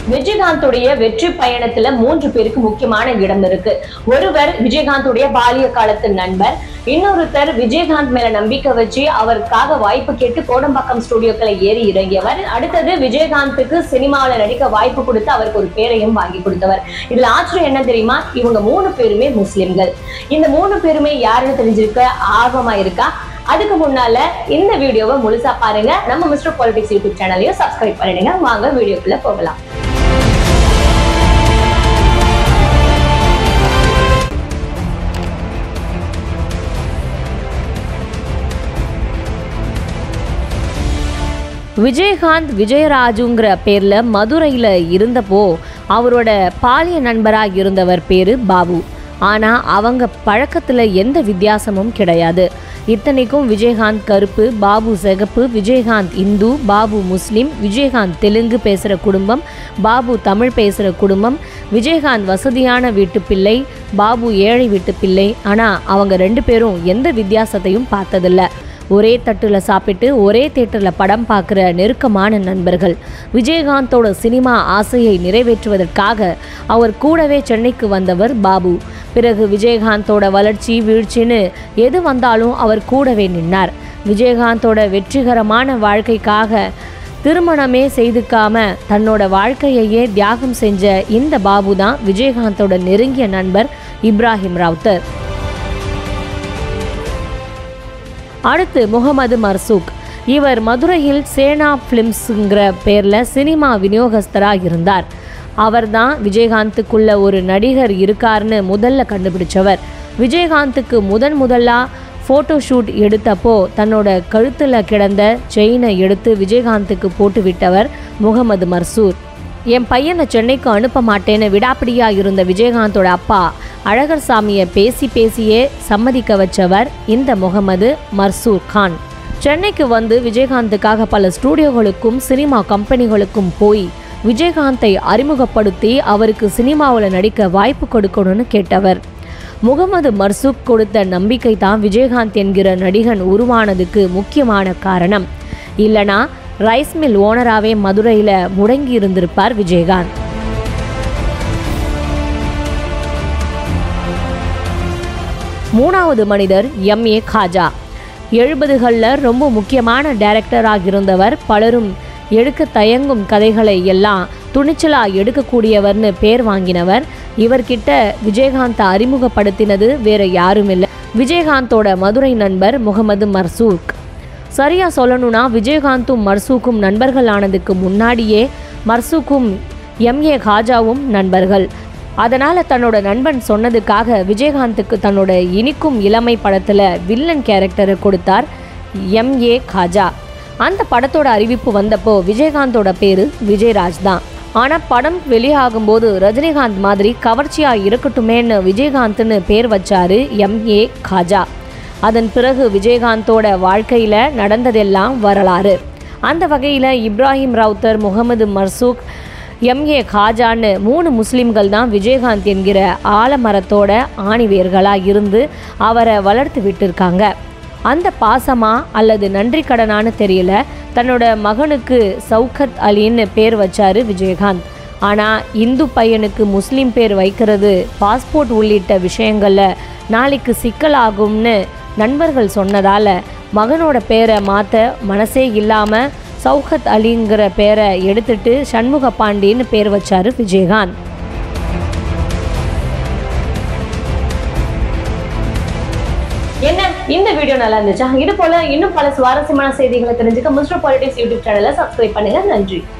விஜயகாந்துடைய வெற்றி பயணத்துல மூன்று பேருக்கு முக்கியமான இடம் இருக்கு ஒருவர் விஜயகாந்துடைய பாலிய காலத்து நண்பர் இன்னொருத்தர் விஜயகாந்த் மேல நம்பிக்கை வச்சு அவருக்காக வாய்ப்பு கேட்டு கோடம்பாக்கம் ஸ்டுடியோக்களை ஏறி இறங்கியவர் அடுத்தது விஜயகாந்துக்கு சினிமாவில நடிக்க வாய்ப்பு கொடுத்து அவருக்கு ஒரு பேரையும் வாங்கி கொடுத்தவர் இதுல ஆச்சரியம் என்ன தெரியுமா இவங்க மூணு பேருமே முஸ்லிம்கள் இந்த மூணு பேருமே யாருன்னு தெரிஞ்சிருக்க ஆர்வமா இருக்கா அதுக்கு முன்னால இந்த வீடியோவை முழுசா பாருங்க நம்ம மிஸ்டர் பாலிடிக்ஸ் யூடியூப் சேனலையும் சப்ஸ்கிரைப் பண்ணிடுங்க வாங்க வீடியோக்குள்ள போகலாம் விஜயகாந்த் விஜயராஜுங்கிற பேர்ல மதுரையில இருந்தப்போ அவரோட பாலிய நண்பராக இருந்தவர் பேரு பாபு ஆனா அவங்க பழக்கத்துல எந்த வித்தியாசமும் கிடையாது இத்தனைக்கும் விஜயகாந்த் கருப்பு பாபு சிகப்பு விஜயகாந்த் இந்து பாபு முஸ்லிம் விஜயகாந்த் தெலுங்கு பேசுகிற குடும்பம் பாபு தமிழ் பேசுகிற குடும்பம் விஜயகாந்த் வசதியான வீட்டு பிள்ளை பாபு ஏழை வீட்டு பிள்ளை ஆனால் அவங்க ரெண்டு பேரும் எந்த வித்தியாசத்தையும் பார்த்ததில்ல ஒரே தட்டுல சாப்பிட்டு ஒரே தேட்டரில் படம் பார்க்குற நெருக்கமான நண்பர்கள் விஜயகாந்தோட சினிமா ஆசையை நிறைவேற்றுவதற்காக அவர் கூடவே சென்னைக்கு வந்தவர் பாபு பிறகு விஜயகாந்தோட வளர்ச்சி வீழ்ச்சின்னு எது வந்தாலும் அவர் கூடவே நின்னார் விஜயகாந்தோட வெற்றிகரமான வாழ்க்கைக்காக திருமணமே செய்துக்காம தன்னோட வாழ்க்கையையே தியாகம் செஞ்ச இந்த பாபு தான் விஜயகாந்தோட நெருங்கிய நண்பர் இப்ராஹிம் ராவுத்தர் அடுத்து முகமது மர்சூக் இவர் மதுரையில் சேனா ஃபிலிம்ஸுங்கிற பேரில் சினிமா விநியோகஸ்தராக இருந்தார் அவர்தான் விஜயகாந்துக்குள்ள ஒரு நடிகர் இருக்காருன்னு முதல்ல கண்டுபிடிச்சவர் விஜயகாந்துக்கு முதன் முதலா ஃபோட்டோ ஷூட் எடுத்தப்போ தன்னோட கழுத்தில் கிடந்த செயினை எடுத்து விஜயகாந்துக்கு போட்டு விட்டவர் முகமது மர்சூர் என் பையனை சென்னைக்கு அனுப்ப மாட்டேன்னு விடாப்பிடியா இருந்த விஜயகாந்தோட அப்பா அழகர் சாமியை பேசி பேசியே சம்மதிக்க வச்சவர் இந்த முகமது மர்சூர் கான் சென்னைக்கு வந்து விஜயகாந்துக்காக பல ஸ்டூடியோகளுக்கும் சினிமா கம்பெனிகளுக்கும் போய் விஜயகாந்தை அறிமுகப்படுத்தி அவருக்கு சினிமாவில் நடிக்க வாய்ப்பு கொடுக்கணும்னு கேட்டவர் முகமது மர்சூக் கொடுத்த நம்பிக்கை தான் விஜயகாந்த் என்கிற நடிகன் உருவானதுக்கு முக்கியமான காரணம் இல்லனா ரைஸ் மில் ஓனராகவே மதுரையில் முடங்கி இருந்திருப்பார் விஜயகாந்த் மூணாவது மனிதர் எம் ஏ காஜா எழுபதுகளில் ரொம்ப முக்கியமான டைரக்டராக இருந்தவர் பலரும் எடுக்க தயங்கும் கதைகளை எல்லாம் துணிச்சலாக எடுக்கக்கூடியவர்னு பேர் வாங்கினவர் இவர்கிட்ட விஜயகாந்தை அறிமுகப்படுத்தினது வேற யாரும் இல்லை விஜயகாந்தோட மதுரை நண்பர் முகமது மர்சூக் சரியா சொல்லணும்னா விஜயகாந்தும் மர்சூக்கும் நண்பர்கள் ஆனதுக்கு முன்னாடியே மர்சூக்கும் எம் ஏ காஜாவும் நண்பர்கள் அதனால தன்னோட நண்பன் சொன்னதுக்காக விஜயகாந்துக்கு தன்னோட இனிக்கும் இளமை படத்துல வில்லன் கேரக்டரை கொடுத்தார் எம் ஏ காஜா அந்த படத்தோட அறிவிப்பு வந்தப்போ விஜயகாந்தோட பேரு விஜயராஜ் தான் ஆனா படம் வெளியாகும்போது ரஜினிகாந்த் மாதிரி கவர்ச்சியா இருக்கட்டுமேன்னு விஜயகாந்த்னு பேர் வச்சாரு எம் ஏ காஜா அதன் பிறகு விஜயகாந்தோட வாழ்க்கையில நடந்ததெல்லாம் வரலாறு அந்த வகையில இப்ராஹிம் ராவுத்தர் முகமது மர்சூக் எம் ஏ காஜான்னு மூணு முஸ்லிம்கள் தான் விஜயகாந்த் என்கிற ஆலமரத்தோட ஆணிவேர்களாக இருந்து அவரை வளர்த்து விட்டிருக்காங்க அந்த பாசமா அல்லது நன்றி கடனான்னு தெரியல தன்னோட மகனுக்கு சவுகத் அலின்னு பேர் வச்சாரு விஜயகாந்த் ஆனால் இந்து பையனுக்கு முஸ்லீம் பேர் வைக்கிறது பாஸ்போர்ட் உள்ளிட்ட விஷயங்களில் நாளைக்கு சிக்கலாகும்னு நண்பர்கள் சொன்னதால மகனோட பேரை மாற்ற மனசே இல்லாமல் சௌகத் அலிங்கிற பேரை எடுத்துட்டு சண்முக பாண்டின்னு பேர் வச்சாரு விஜயகாந்த் என்ன இந்த வீடியோ நல்லா இருந்துச்சா இது போல இன்னும் பல சுவாரஸ்யமான செய்திகளை தெரிஞ்சுக்க மிஸ்டர் பாலிடிக்ஸ் யூடியூப் சேனலை சப்ஸ்கிரைப் பண்ணுங்க நன்றி